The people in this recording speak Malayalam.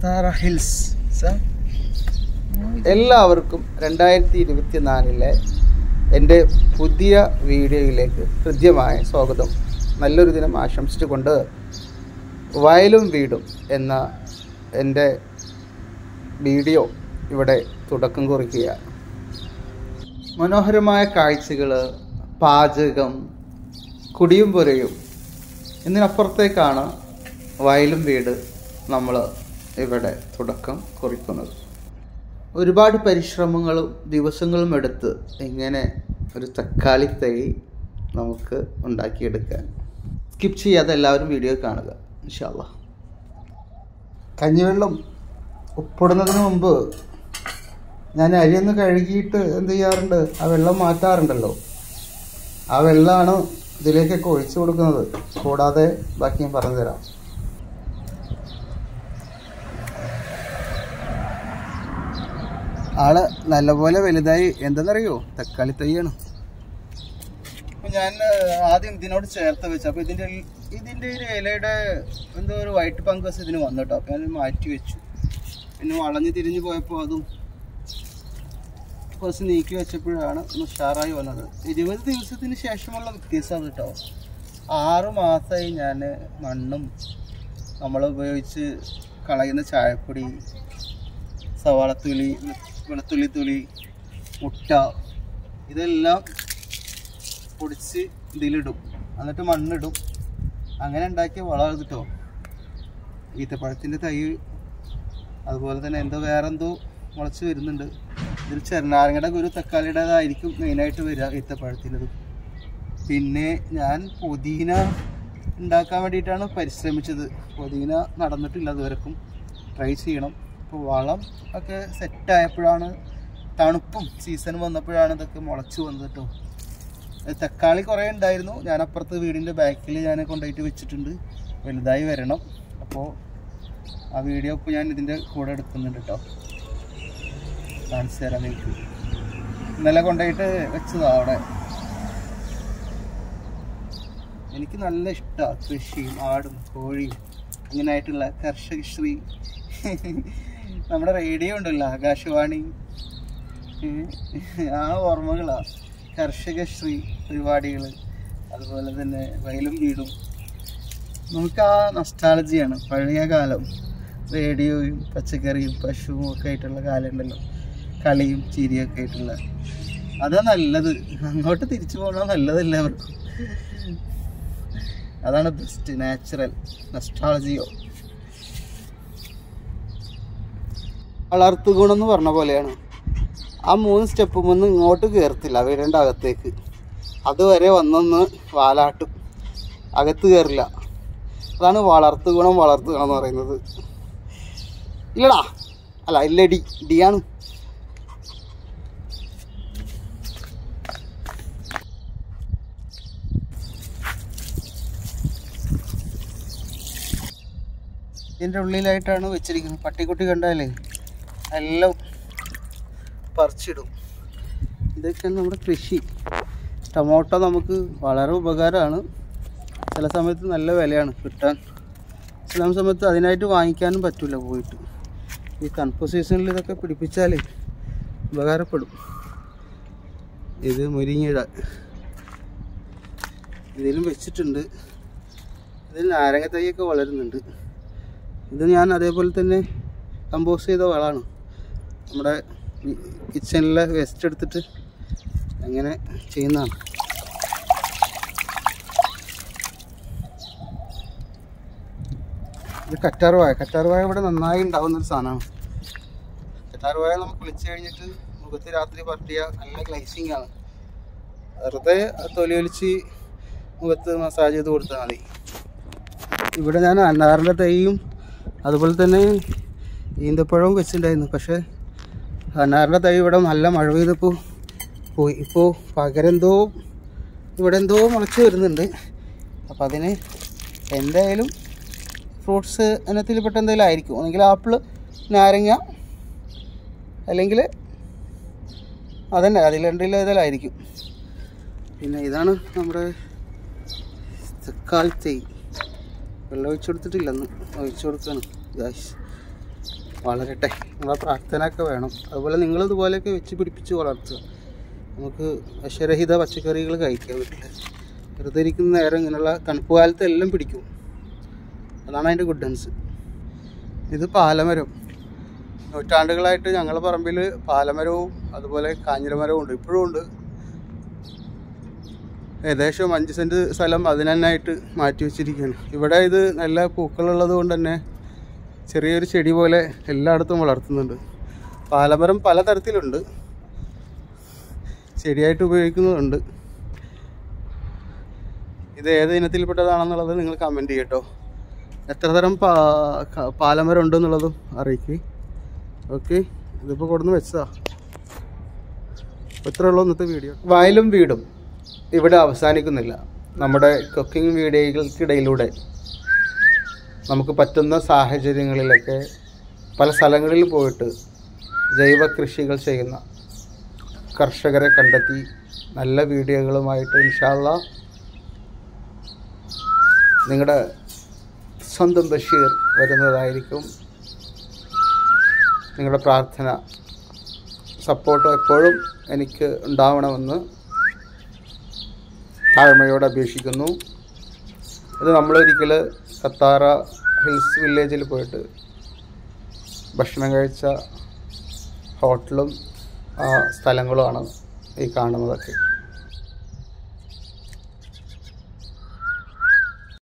സാറ ഹിൽസ് സാർ എല്ലാവർക്കും രണ്ടായിരത്തി ഇരുപത്തി നാലിലെ എൻ്റെ പുതിയ വീഡിയോയിലേക്ക് ഹൃദ്യമായ സ്വാഗതം നല്ലൊരു ദിനം ആശംസിച്ചുകൊണ്ട് വയലും വീടും എന്ന എൻ്റെ വീഡിയോ ഇവിടെ തുടക്കം കുറിക്കുകയാണ് മനോഹരമായ കാഴ്ചകൾ പാചകം കുടിയും പുരയും ഇതിനപ്പുറത്തേക്കാണ് വയലും വീട് നമ്മൾ ഇവിടെ തുടക്കം കുറിക്കുന്നത് ഒരുപാട് പരിശ്രമങ്ങളും ദിവസങ്ങളും എടുത്ത് ഇങ്ങനെ ഒരു തക്കാളി തൈ നമുക്ക് ഉണ്ടാക്കിയെടുക്കാൻ സ്കിപ്പ് ചെയ്യാതെ എല്ലാവരും വീഡിയോ കാണുക ഇൻഷാല്ല കഞ്ഞിവെള്ളം ഉപ്പിടുന്നതിന് മുമ്പ് ഞാൻ അരിയൊന്ന് കഴുകിയിട്ട് എന്ത് ചെയ്യാറുണ്ട് ആ വെള്ളം മാറ്റാറുണ്ടല്ലോ ആ വെള്ളമാണ് ഇതിലേക്കൊക്കെ ഒഴിച്ചു കൊടുക്കുന്നത് കൂടാതെ ബാക്കി ഞാൻ പറഞ്ഞു തരാം ആള് നല്ലപോലെ വലുതായി എന്തെന്നറിയോ തക്കാളി തൈയാണ് അപ്പൊ ഞാൻ ആദ്യം ഇതിനോട് ചേർത്ത് വെച്ചു അപ്പൊ ഇതിന്റെ ഇതിന്റെ ഒരു ഇലയുടെ എന്തോ ഒരു വൈറ്റ് പങ്കസ് ഇതിന് വന്നിട്ടോ അപ്പൊ ഞാൻ മാറ്റി വെച്ചു പിന്നെ വളഞ്ഞു തിരിഞ്ഞു പോയപ്പോൾ അതും കുറച്ച് നീക്കി വെച്ചപ്പോഴാണ് ഒന്ന് ഉഷാറായി വന്നത് ഇരുപത് ദിവസത്തിന് ശേഷമുള്ള വ്യത്യാസമാണ് കേട്ടോ ആറ് മാസമായി ഞാൻ മണ്ണും നമ്മൾ ഉപയോഗിച്ച് കളയുന്ന ചായപ്പൊടി സവാളത്തുള്ളി വെളുത്തുള്ളി തുള്ളി മുട്ട ഇതെല്ലാം പൊടിച്ച് ഇതിലിടും എന്നിട്ട് മണ്ണിടും അങ്ങനെ ഉണ്ടാക്കിയ വളം കേട്ടോ ഈത്തപ്പഴത്തിൻ്റെ തൈ അതുപോലെ തന്നെ എന്തോ വേറെ എന്തോ മുളച്ച് വരുന്നുണ്ട് ഇതിൽ ചെറുനാരങ്ങയുടെ ഒരു തക്കാളിയുടേതായിരിക്കും മെയിനായിട്ട് വരിക ഈത്തപ്പഴത്തിൻ്റെത് പിന്നെ ഞാൻ പുതിന ഉണ്ടാക്കാൻ വേണ്ടിയിട്ടാണ് പരിശ്രമിച്ചത് പുതിന നടന്നിട്ടില്ല അതുവരെക്കും ട്രൈ ചെയ്യണം ഇപ്പോൾ വളം ഒക്കെ സെറ്റായപ്പോഴാണ് തണുപ്പും സീസൺ വന്നപ്പോഴാണ് ഇതൊക്കെ മുളച്ച് വന്നത് കേട്ടോ ഇത് തക്കാളി കുറേ ഉണ്ടായിരുന്നു ഞാൻ അപ്പുറത്ത് വീടിൻ്റെ ബാക്കിൽ ഞാൻ കൊണ്ടുപോയിട്ട് വെച്ചിട്ടുണ്ട് വലുതായി വരണം അപ്പോൾ ആ വീഡിയോ ഇപ്പോൾ ഞാൻ ഇതിൻ്റെ കൂടെ എടുക്കുന്നുണ്ട് കേട്ടോ കാണിച്ചു തരാം നിങ്ങൾക്ക് ഇന്നലെ കൊണ്ടുപോയിട്ട് വെച്ചതാ അവിടെ എനിക്ക് നല്ല ഇഷ്ടമാണ് കൃഷിയും ആടും കോഴിയും അങ്ങനെയായിട്ടുള്ള കർഷകശ്രീ നമ്മുടെ റേഡിയോ ഉണ്ടല്ലോ ആകാശവാണി ഉം. ആ ഓർമ്മകളാ കർഷകശ്രീ പരിപാടികൾ അതുപോലെ തന്നെ വയലും വീടും നമുക്ക് ആ നൊസ്റ്റാളജിയാണ് പഴയ കാലം റേഡിയോയും പച്ചക്കറിയും പശുവും ഒക്കെ ആയിട്ടുള്ള കാലം ഉണ്ടല്ലോ കളിയും ചിരിയൊക്കെ ആയിട്ടുള്ള അതാ നല്ലത് അങ്ങോട്ട് തിരിച്ചു പോകണം നല്ലത് എല്ലാവർക്കും അതാണ് ബെസ്റ്റ് നാച്ചുറൽ നൊസ്റ്റാളജിയോ വളർത്തു ഗുണം എന്ന് പറഞ്ഞ പോലെയാണ് ആ മൂന്ന് സ്റ്റെപ്പ് മുന്ന് ഇങ്ങോട്ട് കയറത്തില്ല വീടിൻ്റെ അകത്തേക്ക് അതുവരെ വന്നൊന്ന് വാലാട്ടും അകത്ത് കയറില്ല അതാണ് വളർത്തു ഗുണം വളർത്തു ഗുണം എന്ന് പറയുന്നത് ഇല്ലടാ അല്ല ഇല്ല ഡി ഡി ആണ് ഇതിൻ്റെ ഉള്ളിലായിട്ടാണ് വെച്ചിരിക്കുന്നത് പട്ടിക്കുട്ടി കണ്ടാലേ എല്ലാം പറിച്ചിടും ഇതൊക്കെയാണ് നമ്മുടെ കൃഷി ടൊമാറ്റോ നമുക്ക് വളരെ ഉപകാരമാണ് ചില സമയത്ത് നല്ല വിലയാണ് കിട്ടാൻ ചില സമയത്ത് അതിനായിട്ട് വാങ്ങിക്കാനും പറ്റില്ല പോയിട്ട് ഈ തണുപ്പ് സീസണിൽ ഇതൊക്കെ പിടിപ്പിച്ചാൽ ഉപകാരപ്പെടും ഇത് മുരിങ്ങയിട ഇതിലും വെച്ചിട്ടുണ്ട് ഇതിൽ നാരങ്ങ തൈയൊക്കെ വളരുന്നുണ്ട് ഇത് ഞാൻ അതേപോലെ തന്നെ കമ്പോസ് ചെയ്ത വളമാണ് നമ്മുടെ കിച്ചണിലെ വേസ്റ്റ് എടുത്തിട്ട് അങ്ങനെ ചെയ്യുന്നതാണ് ഇത് കറ്റാർവായ കറ്റാർവായ ഇവിടെ നന്നായി ഉണ്ടാവുന്ന ഒരു സാധനമാണ് കറ്റാർവായ നമുക്ക് കുളിച്ച് കഴിഞ്ഞിട്ട് മുഖത്ത് രാത്രി പറ്റിയ നല്ല ഗ്ലൈസിങ് ആണ് വെറുതെ തൊലി ഒലിച്ച് മുഖത്ത് മസാജ് ചെയ്ത് കൊടുത്താൽ മതി ഇവിടെ ഞാൻ അന്നാറിൻ്റെ തൈയും അതുപോലെ തന്നെ ഈന്തപ്പഴവും വെച്ചിട്ടുണ്ടായിരുന്നു പക്ഷേ അന്നാറിൻ്റെ തൈ ഇവിടെ നല്ല മഴ പെയ്തപ്പോൾ പോയി ഇപ്പോൾ പകരെന്തോ ഇവിടെ എന്തോ മുളച്ച് വരുന്നുണ്ട് അപ്പം അതിന് എന്തായാലും ഫ്രൂട്ട്സ് ഇനത്തിൽപ്പെട്ട എന്തെങ്കിലും ആയിരിക്കും ഒന്നെങ്കിൽ ആപ്പിൾ നാരങ്ങ അല്ലെങ്കിൽ അതന്നെ അതിൽ രണ്ടിൽ ഏതെങ്കിലും ആയിരിക്കും പിന്നെ ഇതാണ് നമ്മുടെ തക്കാളി തൈ വെള്ളം ഒഴിച്ചു കൊടുത്തിട്ടില്ലെന്ന് ഒഴിച്ചു കൊടുക്കാണ് ഗായ്സ് വളരട്ടെ നിങ്ങളെ പ്രാർത്ഥനയൊക്കെ വേണം അതുപോലെ നിങ്ങൾ ഇതുപോലെയൊക്കെ വെച്ച് പിടിപ്പിച്ച് വളർത്തുക നമുക്ക് വിഷരഹിത പച്ചക്കറികൾ കഴിക്കാം വീട്ടിൽ വെറുതെ ഇരിക്കുന്ന നേരം ഇങ്ങനെയുള്ള തണുപ്പ് കാലത്ത് എല്ലാം പിടിക്കും അതാണ് അതിൻ്റെ ഗുഡൻസ് ഇത് പാലമരം നൂറ്റാണ്ടുകളായിട്ട് ഞങ്ങളുടെ പറമ്പിൽ പാലമരവും അതുപോലെ കാഞ്ഞിരമരവും ഉണ്ട് ഇപ്പോഴും ഉണ്ട് ഏകദേശം അഞ്ച് സെൻറ്റ് സ്ഥലം അതിനായിട്ട് മാറ്റി വെച്ചിരിക്കുകയാണ് ഇവിടെ ഇത് നല്ല പൂക്കളുള്ളത് കൊണ്ട് തന്നെ ചെറിയൊരു ചെടി പോലെ എല്ലായിടത്തും വളർത്തുന്നുണ്ട് പാലമരം പലതരത്തിലുണ്ട് ചെടിയായിട്ട് ഉപയോഗിക്കുന്നതുണ്ട് ഇത് ഏത് ഇനത്തിൽപ്പെട്ടതാണെന്നുള്ളത് നിങ്ങൾ കമൻറ്റ് ചെയ്യട്ടോ എത്ര തരം പാ ക- പാലമരം ഉണ്ടെന്നുള്ളതും അറിയിക്കുക ഓക്കെ ഇതിപ്പോൾ കൊടുന്ന് വെച്ചതാ ഇത്ര ഉള്ളൂ ഇന്നത്തെ വീഡിയോ വയലും വീടും ഇവിടെ അവസാനിക്കുന്നില്ല നമ്മുടെ കുക്കിംഗ് വീഡിയോകൾക്കിടയിലൂടെ നമുക്ക് പറ്റുന്ന സാഹചര്യങ്ങളിലൊക്കെ പല സ്ഥലങ്ങളിൽ പോയിട്ട് ജൈവ കൃഷികൾ ചെയ്യുന്ന കർഷകരെ കണ്ടെത്തി നല്ല വീഡിയോകളുമായിട്ട് ഇൻഷാല്ല നിങ്ങളുടെ സ്വന്തം ബഷീർ വരുന്നതായിരിക്കും നിങ്ങളുടെ പ്രാർത്ഥന സപ്പോർട്ട് എപ്പോഴും എനിക്ക് ഉണ്ടാവണമെന്ന് താഴ്മയോട് അപേക്ഷിക്കുന്നു ഇത് നമ്മളൊരിക്കൽ കത്താറ ഹിൽസ് വില്ലേജിൽ പോയിട്ട് ഭക്ഷണം കഴിച്ച ഹോട്ടലും ആ സ്ഥലങ്ങളുമാണ് ഈ കാണുന്നതൊക്കെ